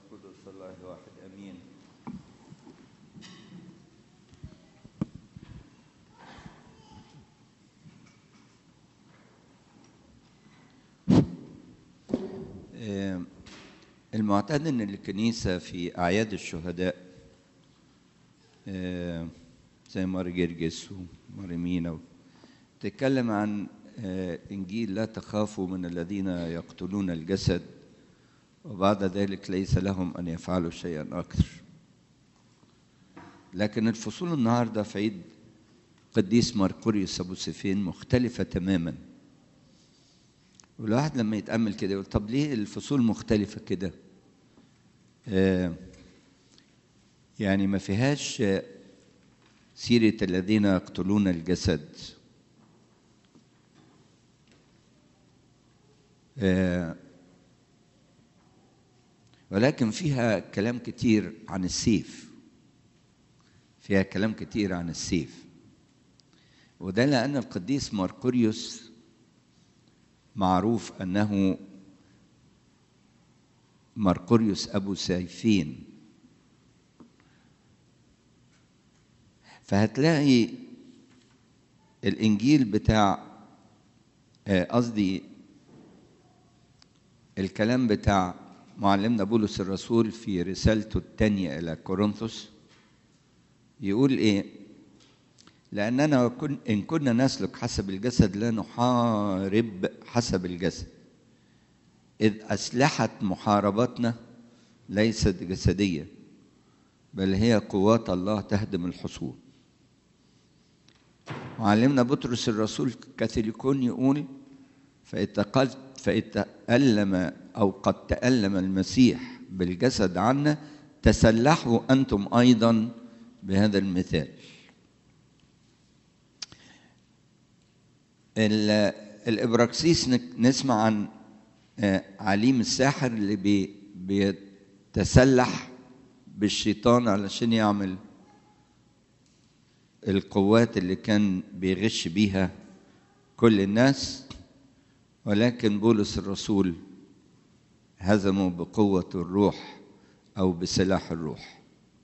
القدس الله واحد امين آه، المعتاد ان الكنيسه في اعياد الشهداء آه، زي مار جرجس ومار مينا تتكلم عن آه، انجيل لا تخافوا من الذين يقتلون الجسد وبعد ذلك ليس لهم ان يفعلوا شيئا اكثر لكن الفصول النهارده في عيد قديس ماركوريوس ابو سيفين مختلفه تماما والواحد لما يتامل كده يقول طب ليه الفصول مختلفه كده آه يعني ما فيهاش آه، سيره الذين يقتلون الجسد آه ولكن فيها كلام كتير عن السيف فيها كلام كتير عن السيف وده لأن القديس ماركوريوس معروف أنه ماركوريوس أبو سيفين فهتلاقي الإنجيل بتاع آه، قصدي الكلام بتاع معلمنا بولس الرسول في رسالته الثانية إلى كورنثوس يقول إيه؟ لأننا كن إن كنا نسلك حسب الجسد لا نحارب حسب الجسد إذ أسلحة محاربتنا ليست جسدية بل هي قوات الله تهدم الحصون معلمنا بطرس الرسول كاثوليكون يقول فإذا فإذا تألم أو قد تألم المسيح بالجسد عنا تسلحوا أنتم أيضا بهذا المثال ال- الإبراكسيس نك- نسمع عن آه، عليم الساحر اللي بي بيتسلح بالشيطان علشان يعمل القوات اللي كان بيغش بيها كل الناس ولكن بولس الرسول هزمه بقوة الروح أو بسلاح الروح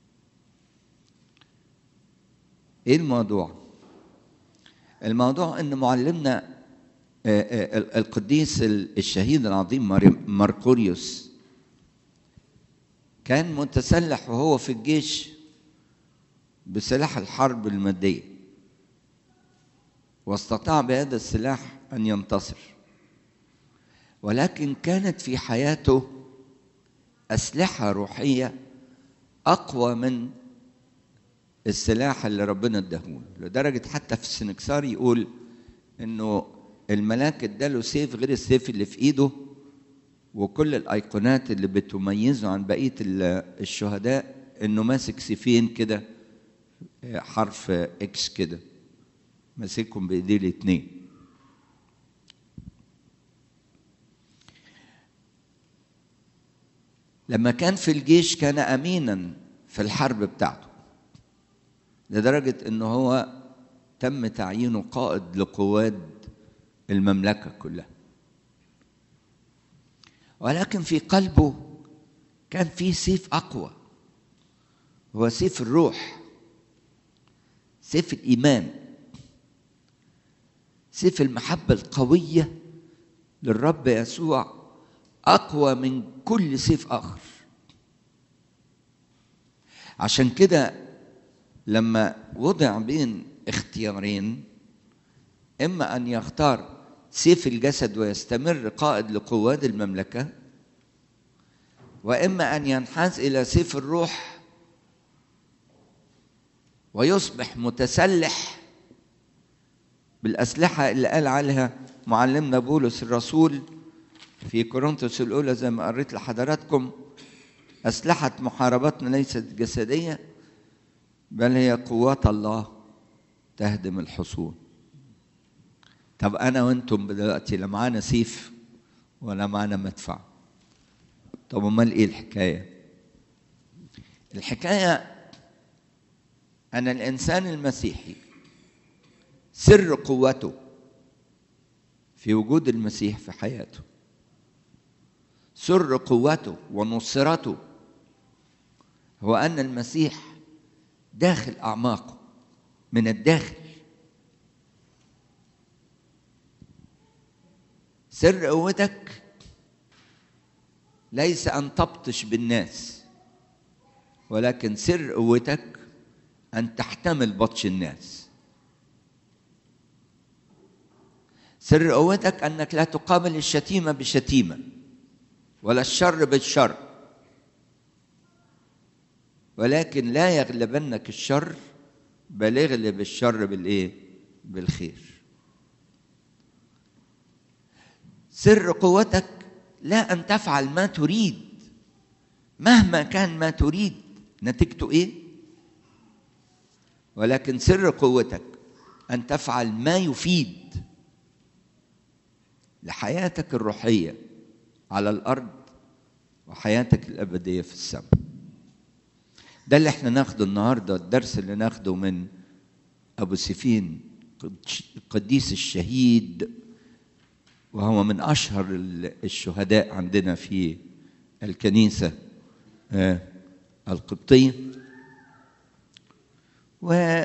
إيه الموضوع؟ الموضوع أن معلمنا آه، آه، القديس الشهيد العظيم مار- ماركوريوس كان متسلح وهو في الجيش بسلاح الحرب المادية واستطاع بهذا السلاح أن ينتصر ولكن كانت في حياته أسلحة روحية أقوى من السلاح اللي ربنا اداهوله لدرجة حتى في السنكسار يقول إنه الملاك اداله سيف غير السيف اللي في إيده وكل الأيقونات اللي بتميزه عن بقية ال- الشهداء إنه ماسك سيفين كده آه، حرف إكس كده ماسكهم بإيديه الاتنين لما كان في الجيش كان امينا في الحرب بتاعته لدرجه ان هو تم تعيينه قائد لقوات المملكه كلها ولكن في قلبه كان في سيف اقوى هو سيف الروح سيف الايمان سيف المحبه القويه للرب يسوع اقوى من كل سيف اخر عشان كده لما وضع بين اختيارين اما ان يختار سيف الجسد ويستمر قائد لقوات المملكه واما ان ينحاز الى سيف الروح ويصبح متسلح بالاسلحه اللي قال عليها معلمنا بولس الرسول في كورنثوس الأولى زي ما قريت لحضراتكم أسلحة محاربتنا ليست جسدية بل هي قوات الله تهدم الحصون طب أنا وأنتم دلوقتي لا معانا سيف ولا معانا مدفع طب أمال إيه الحكاية؟ الحكاية أن الإنسان المسيحي سر قوته في وجود المسيح في حياته سر قوته ونصرته هو أن المسيح داخل أعماقه من الداخل سر قوتك ليس أن تبطش بالناس ولكن سر قوتك أن تحتمل بطش الناس سر قوتك أنك لا تقابل الشتيمة بشتيمة ولا الشر بالشر ولكن لا يغلبنك الشر بل اغلب الشر بالايه بالخير سر قوتك لا ان تفعل ما تريد مهما كان ما تريد نتيجته ايه ولكن سر قوتك ان تفعل ما يفيد لحياتك الروحيه على الارض وحياتك الابديه في السماء ده اللي احنا ناخده النهارده الدرس اللي ناخده من ابو سفين القديس الشهيد وهو من اشهر الشهداء عندنا في الكنيسه القبطيه و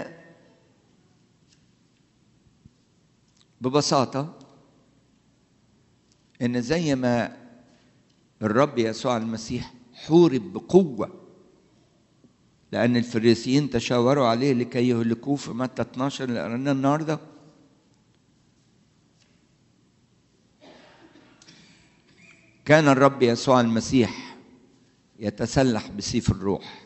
ببساطه ان زي ما الرب يسوع المسيح حورب بقوه لأن الفريسيين تشاوروا عليه لكي يهلكوه في متى 12 اللي قريناه النهارده كان الرب يسوع المسيح يتسلح بسيف الروح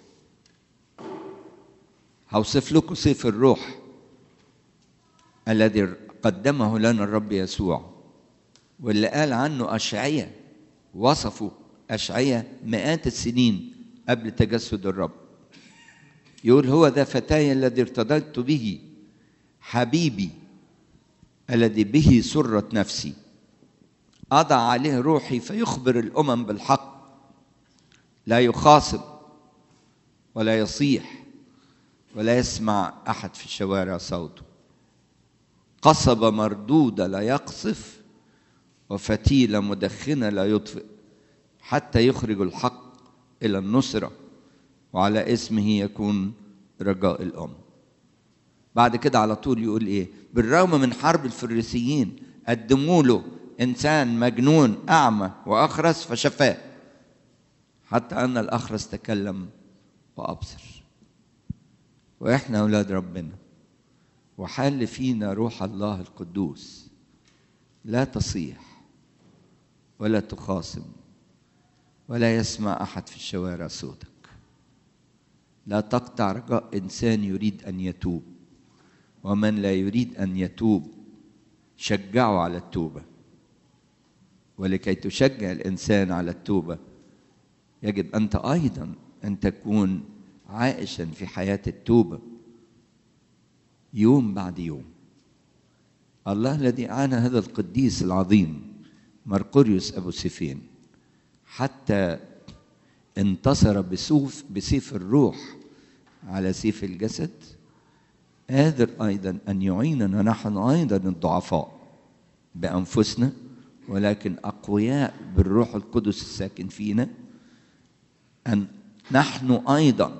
هوصف لكم سيف الروح الذي قدمه لنا الرب يسوع واللي قال عنه أشعية وصفه أشعية مئات السنين قبل تجسد الرب يقول هو ذا فتاي الذي ارتضيت به حبيبي الذي به سرت نفسي أضع عليه روحي فيخبر الأمم بالحق لا يخاصم ولا يصيح ولا يسمع أحد في الشوارع صوته قصبة مردودة لا يقصف وفتيلة مدخنة لا يطفئ حتى يخرج الحق إلى النصرة وعلى اسمه يكون رجاء الأم بعد كده على طول يقول إيه بالرغم من حرب الفريسيين قدموا له إنسان مجنون أعمى وأخرس فشفاه حتى أن الأخرس تكلم وأبصر وإحنا أولاد ربنا وحل فينا روح الله القدوس لا تصيح ولا تخاصم ولا يسمع أحد في الشوارع صوتك لا تقطع رجاء انسان يريد ان يتوب ومن لا يريد ان يتوب شجعه على التوبه ولكي تشجع الانسان على التوبه يجب انت ايضا ان تكون عائشا في حياه التوبه يوم بعد يوم الله الذي اعان هذا القديس العظيم مرقريوس ابو سيفين حتى انتصر بسوف بسيف الروح على سيف الجسد قادر ايضا ان يعيننا نحن ايضا الضعفاء بانفسنا ولكن اقوياء بالروح القدس الساكن فينا ان نحن ايضا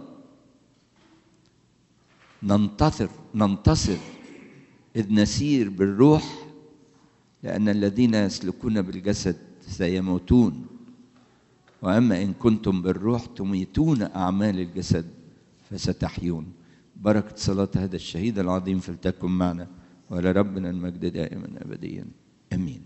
ننتصر ننتصر اذ نسير بالروح لان الذين يسلكون بالجسد سيموتون واما ان كنتم بالروح تميتون اعمال الجسد فستحيون بركه صلاه هذا الشهيد العظيم فلتكن معنا ولربنا المجد دائما ابديا امين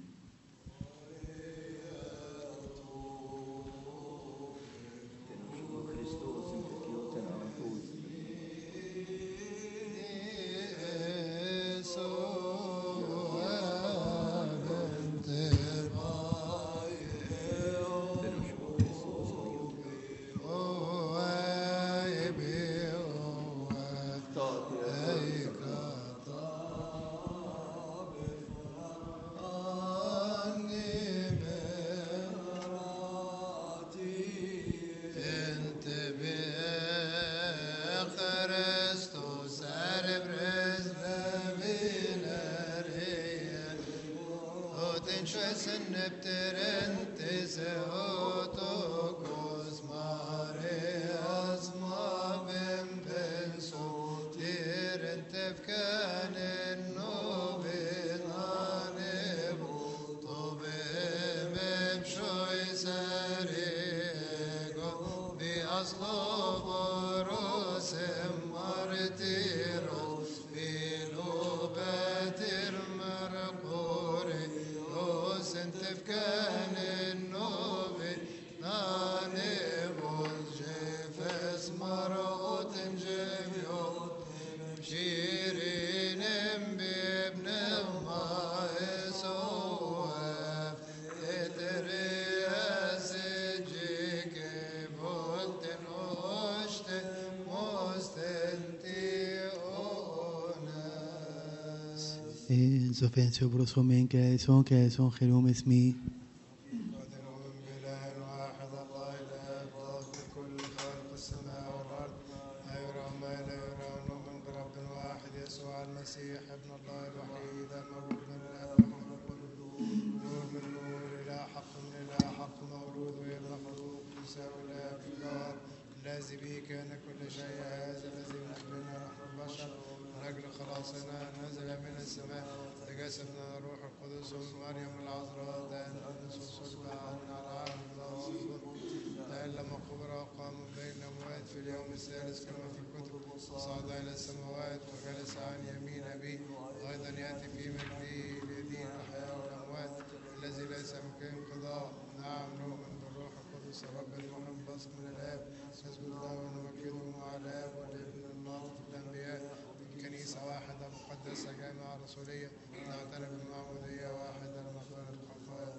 En sofencio brosomen que son que son Jerome اسمي قادر ومن بإله واحد الله إله فاطر كل خالق السماء والأرض لا يرى ما لا يرى نؤمن برب واحد يسوع المسيح ابن الله الوحيد المولود من الآب وحمل كل نور من نور إلى حق من إلى حق مولود غير مخلوق يساوي الآب في الجوهر الذي به كان كل شيء هذا الذي من أجلنا نحن البشر من أجل خلاصنا نزل من السماء تجسدنا الروح القدس من مريم العذراء دان القدس وصلب عنا على عالم الله تألم قبر وقام من بين الأموات في اليوم الثالث كما في الكتب وصعد إلى السماوات وجلس عن يمين أبيه وأيضا يأتي في مجده ليدين الأحياء والأموات الذي ليس مكان انقضاء نعم نؤمن بالروح القدس الرب المحب بصر من الآب نسجد له ونمجده مع الآب والابن الناطق الأنبياء كنيسة واحدة مقدسة جامعة رسولية نعترف بالمعمودية واحدة لمغفرة الخطايا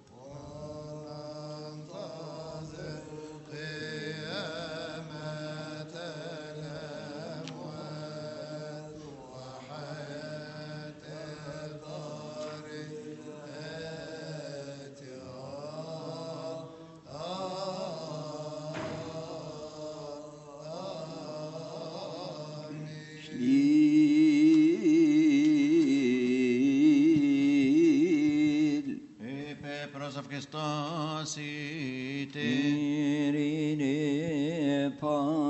وننتظر قيامة الأموات وحياة الدار آمين Shil Είπε προς αυκεστός είτε Irine pa